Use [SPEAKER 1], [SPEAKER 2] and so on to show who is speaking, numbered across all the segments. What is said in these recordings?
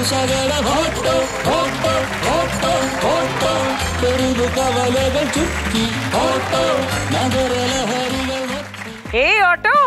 [SPEAKER 1] ശകല auto auto auto auto തെരുവ് കവലകൾ ചുറ്റി ഓട്ടോ നഗരലഹരികൾ ഒത്തി
[SPEAKER 2] ഏയ് ഓട്ടോ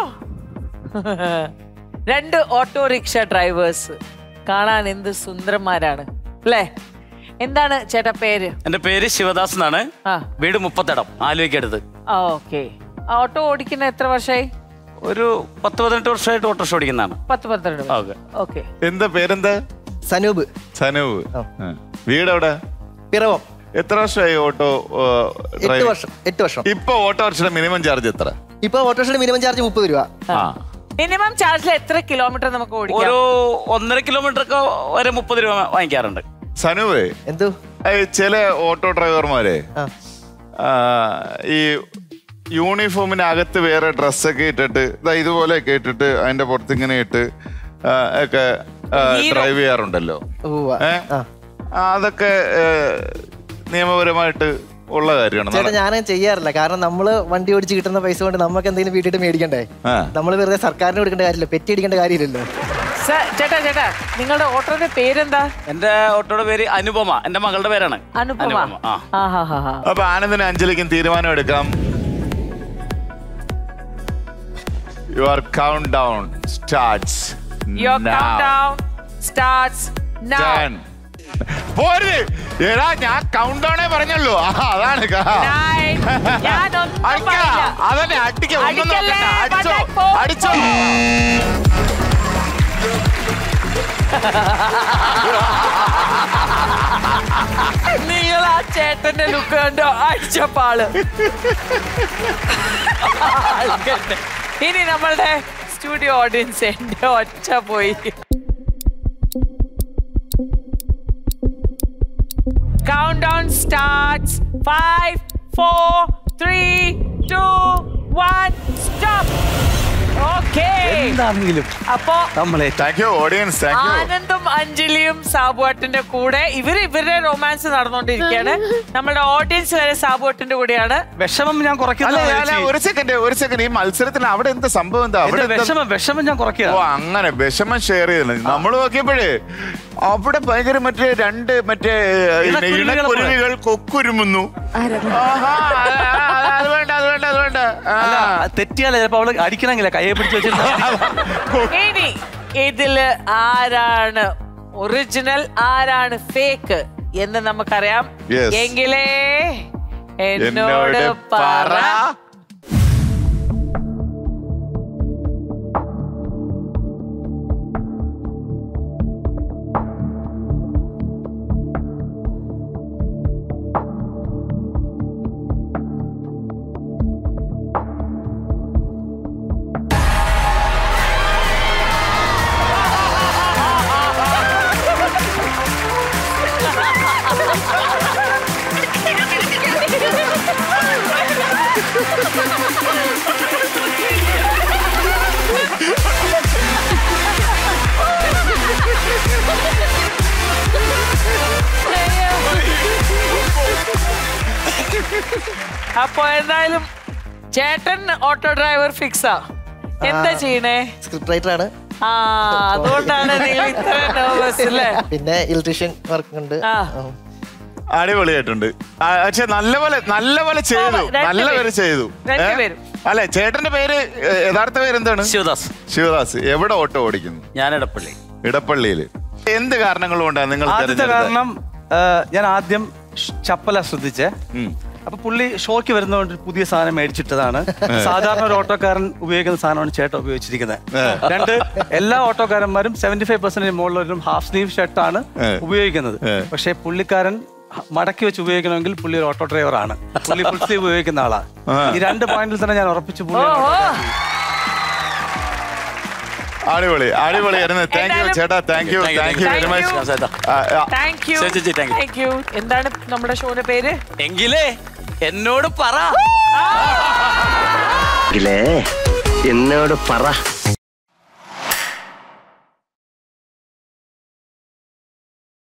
[SPEAKER 2] രണ്ട് ഓട്ടോറിക്ഷ ഡ്രൈവേഴ്സ് കാണാൻ എന്ത് സുന്ദരന്മാരാണ് അല്ലേ എന്താണ് ചേട്ടാ പേര്
[SPEAKER 3] എന്റെ പേര് ശിവദാസ് എന്നാണ്
[SPEAKER 2] ആ
[SPEAKER 3] വീട് മുപ്പത്തടം ആലുവയ്ക്കടുത്ത്
[SPEAKER 2] ആ ഓക്കെ ഓട്ടോ ഓടിക്കുന്ന എത്ര വർഷമായി
[SPEAKER 3] ഒരു പത്ത് പതിനെട്ട് വർഷമായിട്ട് ഓട്ടോറിക്ഷ ഓടിക്കുന്നതാണ്
[SPEAKER 2] പത്ത് പന്ത്രണ്ട്
[SPEAKER 3] ഓക്കെ
[SPEAKER 2] ഓക്കെ
[SPEAKER 4] എന്താ പേരെന്താ
[SPEAKER 5] സനൂപ്
[SPEAKER 4] സനൂപ് വീടെവിടെ
[SPEAKER 5] പിറവം
[SPEAKER 4] എത്ര വർഷമായി ഓട്ടോ ആ,
[SPEAKER 5] എട്ട്
[SPEAKER 4] ഡ്രൈവ്?
[SPEAKER 5] വർഷം എട്ട് വർഷം
[SPEAKER 4] ഇപ്പൊ ഓട്ടോറിക്ഷയുടെ മിനിമം ചാർജ് എത്ര
[SPEAKER 5] ഇപ്പൊ ഓട്ടോറിക്ഷയുടെ മിനിമം ചാർജ് മുപ്പത് രൂപ
[SPEAKER 4] ആ
[SPEAKER 2] മിനിമം ചാർജിൽ എത്ര കിലോമീറ്റർ നമുക്ക്
[SPEAKER 3] ഒരു
[SPEAKER 2] ഓടിക്കാം
[SPEAKER 3] ഒന്നര കിലോമീറ്റർ ഒക്കെ വരെ മുപ്പത് രൂപ വാങ്ങിക്കാറുണ്ട്
[SPEAKER 4] സനുവേ
[SPEAKER 5] എന്തു
[SPEAKER 4] ചില ഓട്ടോ ഡ്രൈവർമാരെ
[SPEAKER 5] ആ
[SPEAKER 4] ആ, ഈ യൂണിഫോമിനകത്ത് വേറെ ഡ്രസ്സൊക്കെ ഇട്ടിട്ട് ദാ ഇതുപോലെയൊക്കെ ഇട്ടിട്ട് അതിന്റെ പുറത്ത് ഇങ്ങനെ ഇട്ട് ആ, ഒക്കെ
[SPEAKER 2] Hero.
[SPEAKER 4] ഡ്രൈവ് ചെയ്യാറുണ്ടല്ലോ
[SPEAKER 5] ഉവ്വ.
[SPEAKER 4] ഏ
[SPEAKER 5] ആ
[SPEAKER 4] ആ, അതൊക്കെ ഏ, നിയമപരമായിട്ട് ഉള്ള കാര്യമാണ്
[SPEAKER 5] ചേട്ടാ ഞാൻ ചെയ്യാറില്ല കാരണം നമ്മള് വണ്ടി ഓടിച്ച് കിട്ടുന്ന പൈസ കൊണ്ട് നമുക്ക് എന്തെങ്കിലും വീട്ടിട്ട് മേടിക്കണ്ടേ
[SPEAKER 4] ആ.
[SPEAKER 5] നമ്മൾ വെറുതെ സർക്കാരിന് കൊടുക്കേണ്ട കാര്യമില്ല പെറ്റി അടിക്കേണ്ട കാര്യമില്ലല്ലോ
[SPEAKER 2] സർ, ചേട്ടാ ചേട്ടാ നിങ്ങളുടെ ഓട്ടോയുടെ പേരെന്താ
[SPEAKER 3] എന്റെ ഓട്ടോയുടെ പേര് അനുപമ എന്റെ മകളുടെ പേരാണ്
[SPEAKER 2] അനുപമ
[SPEAKER 3] ആ
[SPEAKER 2] ആ ഹാ ഹാ ഹാ
[SPEAKER 4] അപ്പൊ ആനന്ദിനും അഞ്ജലിക്കും തീരുമാനം എടുക്കാം your countdown starts
[SPEAKER 2] Your countdown starts now.
[SPEAKER 4] പോര് എടാ ഞാൻ കൗണ്ട് ഡൗണേ പറഞ്ഞുള്ളൂ ആ, അതാണ് ക-
[SPEAKER 2] Nine. ഞാനൊന്നും
[SPEAKER 4] അടിക്ക.
[SPEAKER 2] പറയില്ല.
[SPEAKER 4] അതന്നെ അടിക്ക ഒന്നും
[SPEAKER 2] അടിക്കല്ലേ,
[SPEAKER 4] നോക്കണ്ട അടിച്ചോ
[SPEAKER 2] ബട്ടൺ പോ.
[SPEAKER 4] അടിച്ചോ
[SPEAKER 2] നിങ്ങൾ ആ ചേട്ടന്റെ ലുക്ക് കണ്ടോ അടിച്ച പാള് ആൾക്കാരുടെ. ഇനി നമ്മളുടെ സ്റ്റുഡിയോ ഓഡിയൻസ് എന്റെ ഒച്ച പോയി countdown starts five four three two one stop okay
[SPEAKER 3] എന്താണെങ്കിലും
[SPEAKER 2] അപ്പോ
[SPEAKER 3] നമ്മളെ
[SPEAKER 4] thank you audience thank you
[SPEAKER 2] ആനന്ദും അഞ്ജലിയും സാബുവാട്ടിന്റെ കൂടെ ഇവര് ഇവരുടെ റൊമാൻസ് നടന്നുകൊണ്ടിരിക്കുകയാണ് നമ്മുടെ ഓഡിയൻസ് വരെ സാബുവാട്ടിന്റെ കൂടെയാണ്
[SPEAKER 3] വിഷമം ഞാൻ
[SPEAKER 4] അല്ല
[SPEAKER 3] കുറയ്ക്കുന്നു
[SPEAKER 4] ഞാൻ ഒരു സെക്കൻഡ് ഒരു സെക്കൻഡ് ഈ മത്സരത്തിന് അവിടെ എന്ത് സംഭവം എന്താ അവിടെ എന്താ-
[SPEAKER 3] വിഷമം വിഷമം ഞാൻ
[SPEAKER 4] ഓ
[SPEAKER 3] കുറയ്ക്കുക
[SPEAKER 4] അങ്ങനെ വിഷമം ഷെയർ ചെയ്യുന്നത് നമ്മൾ നോക്കിയപ്പോഴേ അവിടെ ഭയങ്കര മറ്റേ രണ്ട് മറ്റേ
[SPEAKER 3] ഇണക്കുരുവികളെ
[SPEAKER 4] ഇണക്കുരുവികൾ കൊക്കുരുമുന്നു ആഹാ, അത് അത് വേണ്ട അത് വേണ്ട അത് വേണ്ട ആ.
[SPEAKER 3] അല്ല തെറ്റിയാലേ ചിലപ്പോ അവള് അടിക്കണമെങ്കില കയ്യെ പിടിച്ച് വെച്ചിട്ട്
[SPEAKER 2] ഇനി ഇതില് ആരാണ് ഒറിജിനൽ ആരാണ് ഫേക്ക് എന്ന് നമുക്കറിയാം
[SPEAKER 4] Yes.
[SPEAKER 2] എങ്കിലേ എന്നോട്
[SPEAKER 4] എന്നോട്
[SPEAKER 2] പറ
[SPEAKER 4] പറ
[SPEAKER 2] അപ്പൊ എന്തായാലും ചേട്ടൻ ഓട്ടോ ഡ്രൈവർ ഫിക്സാ എന്താ ചെയ്യണേ
[SPEAKER 5] സ്ക്രിപ്റ്റ് റൈറ്റർ ആണ്
[SPEAKER 2] ആ അതുകൊണ്ടാണ് നിങ്ങൾ ഇത്ര നെർവസ് അല്ലേ
[SPEAKER 5] പിന്നെ ഇലക്ട്രീഷ്യൻ വർക്ക് ഉണ്ട്
[SPEAKER 2] ആ.
[SPEAKER 5] ഉം.
[SPEAKER 4] അടിപൊളിയായിട്ടുണ്ട് ആ, പക്ഷെ നല്ലപോലെ നല്ലപോലെ ചെയ്തു
[SPEAKER 2] രണ്ടുപേരും.
[SPEAKER 4] നല്ലപോലെ ചെയ്തു ഏ?
[SPEAKER 2] രണ്ടുപേരും.
[SPEAKER 4] അല്ലെ ചേട്ടന്റെ പേര് ഏ, യഥാർത്ഥ പേര് എന്താണ്
[SPEAKER 3] ശിവദാസ്
[SPEAKER 4] ശിവദാസ് എവിടെ ഓട്ടോ ഓടിക്കുന്നു
[SPEAKER 3] ഞാൻ ഇടപ്പള്ളി
[SPEAKER 4] ഇടപ്പള്ളിയിൽ എന്ത് കാരണങ്ങൾ കൊണ്ടാണ് നിങ്ങൾ
[SPEAKER 6] ആദ്യത്തെ
[SPEAKER 4] തിരഞ്ഞെടുത്തത്?
[SPEAKER 6] കാരണം ആ, ഞാൻ ആദ്യം ഷ് ചപ്പല ശ്രദ്ധിച്ചേ
[SPEAKER 4] ഉം.
[SPEAKER 6] അപ്പൊ പുള്ളി ഷോയ്ക്ക് വരുന്നതുകൊണ്ട് ഒരു പുതിയ സാധനം മേടിച്ചിട്ടതാണ് സാധാരണ ഒരു ഓട്ടോക്കാരൻ ഉപയോഗിക്കുന്ന സാധനമാണ് ചേട്ടൻ ഉപയോഗിച്ചിരിക്കുന്നത് രണ്ട് എല്ലാ ഓട്ടോക്കാരന്മാരും സെവന്റി ഫൈവ് പെർസെന്റേജ് മുകളിലും ഹാഫ് സ്ലീവ് ഷർട്ടാണ്
[SPEAKER 4] ഏ.
[SPEAKER 6] ഉപയോഗിക്കുന്നത്
[SPEAKER 4] ഏ.
[SPEAKER 6] പക്ഷേ പുള്ളിക്കാരൻ ഹ- മടക്കി വെച്ച് ഉപയോഗിക്കണമെങ്കിൽ പുള്ളി ഒരു ഓട്ടോ ഡ്രൈവറാണ് പുള്ളി ഫുൾ സ്ലീവ് ഉപയോഗിക്കുന്ന ആളാ ഈ രണ്ട് പോയിന്റിൽ തന്നെ ഞാൻ ഉറപ്പിച്ചു പുള്ളി
[SPEAKER 2] ഓഹോ
[SPEAKER 4] അടിപൊളി അടിപൊളിയായിരുന്നു താങ്ക് യു
[SPEAKER 2] എന്തായാലും-
[SPEAKER 4] ചേട്ടാ thank you
[SPEAKER 3] Thank you,
[SPEAKER 4] thank you
[SPEAKER 2] thank
[SPEAKER 4] very
[SPEAKER 2] you.
[SPEAKER 4] Much
[SPEAKER 3] ചേട്ടാ.
[SPEAKER 2] താങ്ക് യു
[SPEAKER 3] ശരി, ചേച്ചി, thank you.
[SPEAKER 2] താങ്ക് യു എന്താണ് നമ്മുടെ ഷോയുടെ പേര്
[SPEAKER 3] എങ്കിലേ എന്നോട് പറ
[SPEAKER 7] എന്നോട് പറ